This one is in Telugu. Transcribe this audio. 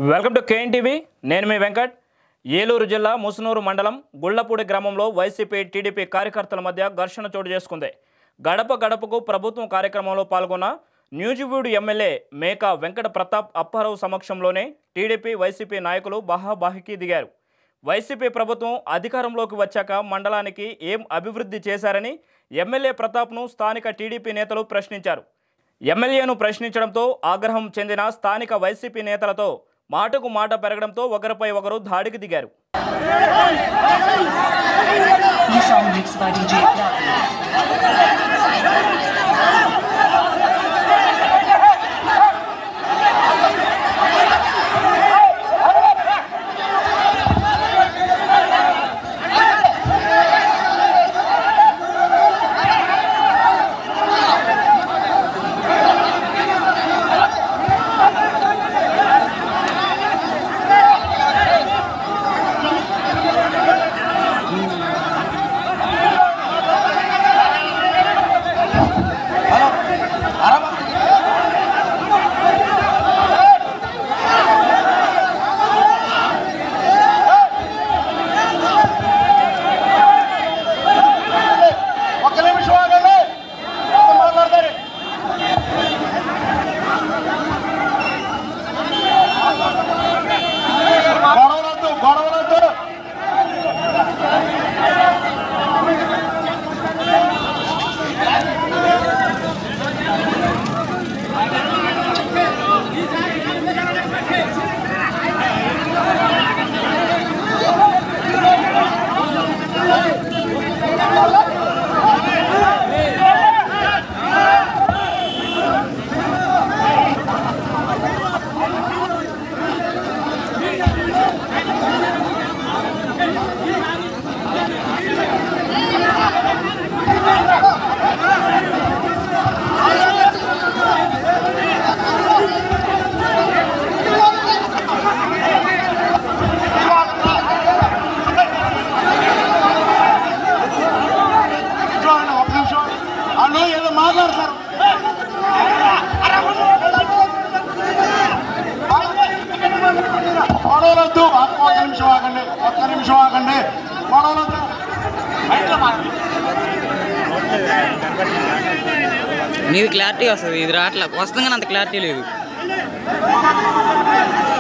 వెల్కమ్ టు కేఎన్ టీవీ నేను మీ వెంకట్ ఏలూరు జిల్లా ముసునూరు మండలం గుళ్లపూడి గ్రామంలో వైసీపీ టీడీపీ కార్యకర్తల మధ్య ఘర్షణ చోటు చేసుకుంది గడప గడపకు ప్రభుత్వం కార్యక్రమంలో పాల్గొన్న న్యూజివీడు ఎమ్మెల్యే మేకా వెంకట ప్రతాప్ అప్పారావు సమక్షంలోనే టీడీపీ వైసీపీ నాయకులు బాహాబాహికి దిగారు వైసీపీ ప్రభుత్వం అధికారంలోకి వచ్చాక మండలానికి ఏం అభివృద్ధి చేశారని ఎమ్మెల్యే ప్రతాప్ను స్థానిక టీడీపీ నేతలు ప్రశ్నించారు ఎమ్మెల్యేను ప్రశ్నించడంతో ఆగ్రహం చెందిన స్థానిక వైసీపీ నేతలతో మాటకు మాట పెరగడంతో ఒకరిపై ఒకరు దాడికి దిగారు New song mixed by DJ Ravi. ఒక్క నిమిషం ఆగండి కొంత మాట్లాడతారు గొడవలొద్దు గొడవలొద్దు చూడండి ఒక్క నిమిషం వాళ్ళు ఏదో మాట్లాడతారు గొడవలొద్దు ఒక్క నిమిషం ఆగండి ఒక్క నిమిషం ఆగండి గొడవలొద్దు నీది క్లారిటీ వస్తుంది ఇది రావట్లే వస్తుంది కానీ అంత క్లారిటీ లేదు